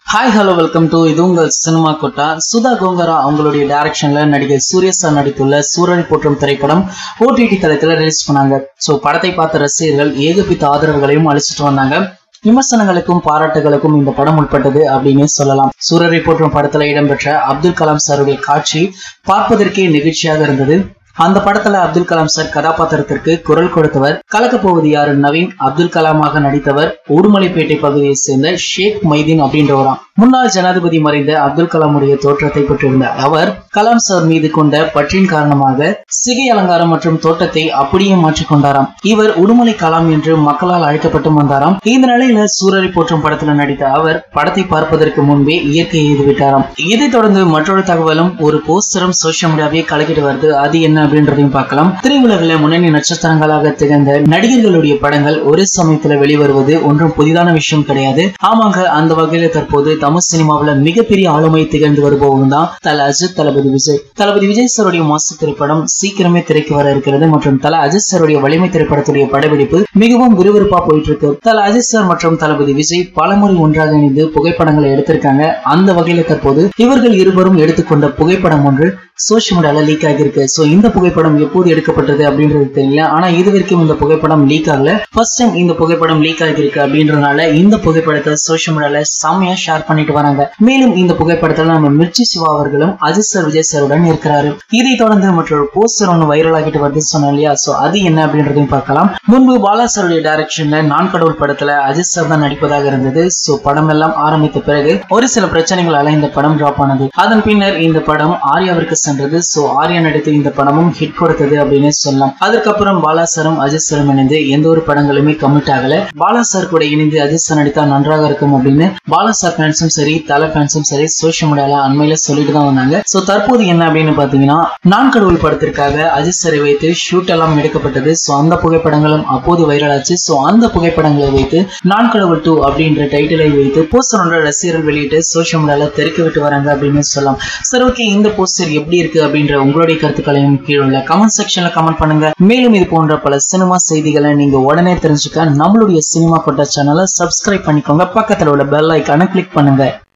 hi hello welcome to இது உங்கள் cinema quota Sudha gongura அவங்களுடைய டைரக்ஷன்ல நடிகர் சூர்யா சார் நடித்துள்ள சூரரை போற்றும் திரைப்படம் ஓடிடி தளத்துல ரிலீஸ் பண்ணாங்க ஸோ படத்தை பார்த்த ரசிகர்கள் ஏகபித்த ஆதரவுகளையும் அளிச்சிட்டு வந்தாங்க விமர்சனங்களுக்கும் பாராட்டுகளுக்கும் இந்த படம் உட்பட்டது அப்படின்னு சொல்லலாம் சூரரை போற்றும் படத்துல இடம்பெற்ற அப்துல் கலாம் சாருடைய காட்சி பார்ப்பதற்கே நெகிழ்ச்சியாக இருந்தது அந்த படத்துல அப்துல் கலாம் சார் கதாபாத்திரத்திற்கு குரல் கொடுத்தவர் கலக்க போவது யாரு நவீன் அப்துல் கலாமாக நடித்தவர் உடுமலைப்பேட்டை பகுதியை சேர்ந்த ஷேக் மைதீன் அப்படின்றவராம் முன்னாள் ஜனாதிபதி மறைந்த அப்துல் கலாமுடைய தோற்றத்தை பெற்றிருந்த அவர் கலாம் சார் மீது கொண்ட பற்றின் காரணமாக சிகை அலங்காரம் மற்றும் தோட்டத்தை அப்படியே மாற்றிக் கொண்டாராம் இவர் உடுமலை கலாம் என்று மக்களால் அழைக்கப்பட்டு வந்தாராம் இந்த நிலையில சூரரை போற்றும் படத்துல நடித்த அவர் படத்தை பார்ப்பதற்கு முன்பே இயற்கை எய்து விட்டாராம் இதைத் தொடர்ந்து மற்றொரு தகவலும் ஒரு போஸ்டரும் சோசியல் மீடியாவே கலக்கிட்டு வருது அது என்ன அப்படின்றதையும் பார்க்கலாம் திரையுலகில் முன்னணி நட்சத்திரங்களாக திகழ்ந்த நடிகர்களுடைய படங்கள் ஒரே சமயத்துல வெளிவருவது ஒன்றும் புதிதான விஷயம் கிடையாது ஆமாங்க அந்த வகையில தற்போது தமிழ் சினிமாவுல மிகப்பெரிய ஆளுமை திகழ்ந்து வருபவங்க தான் தல அஜித் தளபதி விஜய் தளபதி விஜய் சாருடைய மாசு திரைப்படம் சீக்கிரமே திரைக்கு வர இருக்கிறது மற்றும் தல அஜித் சாருடைய வலிமை திரைப்படத்துடைய படப்பிடிப்பு மிகவும் விறுவிறுப்பா போயிட்டு இருக்கு தல அஜித் சார் மற்றும் தளபதி விஜய் பலமுறை ஒன்றாக இணைந்து புகைப்படங்களை எடுத்திருக்காங்க அந்த வகையில தற்போது இவர்கள் இருவரும் எடுத்துக்கொண்ட புகைப்படம் ஒன்று சோசியல் மீடியால லீக் ஆகியிருக்கு சோ இந்த புகைப்படம் எப்போது எடுக்கப்பட்டது அப்படின்றது தெரியல ஆனா இது வரைக்கும் இந்த புகைப்படம் லீக் ஆகல ஃபர்ஸ்ட் டைம் இந்த புகைப்படம் லீக் ஆகியிருக்கு அப்படின்றனால இந்த புகைப்படத்தை சோசியல் மீடியால செம்மையா ஷேர் பண்ணிட்டு வராங்க மேலும் இந்த புகைப்படத்துல நம்ம மிர்ச்சி சிவா அவர்களும் அஜித் சார் விஜய் சாருடன் இருக்கிறாரு இதை தொடர்ந்து மற்றொரு போஸ்டர் ஒன்று வைரல் ஆகிட்டு வருது சொன்னோம் இல்லையா சோ அது என்ன அப்படின்றதையும் பார்க்கலாம் முன்பு பாலா சாருடைய டைரக்ஷன்ல நான் கடவுள் படத்துல அஜித் சார் தான் நடிப்பதாக இருந்தது சோ படம் எல்லாம் ஆரம்பித்த பிறகு ஒரு சில பிரச்சனைகளால இந்த படம் டிராப் ஆனது அதன் பின்னர் இந்த படம் ஆர்யாவிற்கு சென்றது சோ ஆர்யா நடித்த இந்த படமும் ஹிட் கொடுத்தது அப்படின்னு சொல்லலாம் அதுக்கப்புறம் பாலா சாரும் அஜித் சாரும் இணைந்து எந்த ஒரு படங்களுமே கமிட் ஆகல பாலா சார் கூட இணைந்து அஜித் சார் நடித்தா நன்றாக இருக்கும் அப்படின்னு பாலா சார் ஃபேன்ஸும் சரி தலை ஃபேன்ஸும் சரி சோசியல் மீடியால அண்மையில சொல்லிட்டு தான் வந்தாங்க சோ தற்போது என்ன அப்படின்னு பாத்தீங்கன்னா நான் கடவுள் படத்திற்காக அஜித் சாரை வைத்து ஷூட் எல்லாம் எடுக்கப்பட்டது சோ அந்த புகைப்படங்களும் அப்போது வைரல் ஆச்சு சோ அந்த புகைப்படங்களை வைத்து நான் கடவுள் டூ அப்படின்ற டைட்டிலை வைத்து போஸ்டர் ஒன்றை ரசிகர்கள் வெளியிட்டு சோசியல் மீடியால தெருக்க விட்டு வராங்க அப்படின்னு சொல்லலாம் சரி ஓகே இந்த போஸ்டர் எப்படி இருக்கு அப்படின்ற உங்களுடைய கருத்துக்களையும் கீழே உள்ள கமெண்ட் செக்ஷன்ல கமெண்ட் பண்ணுங்க மேலும் இது போன்ற பல சினிமா செய்திகளை நீங்க உடனே தெரிஞ்சுக்க நம்மளுடைய சினிமா கொட்ட சேனலை சப்ஸ்கிரைப் பண்ணிக்கோங்க பக்கத்துல உள்ள பெல் ஐக்கான கிளிக் பண்ணுங்க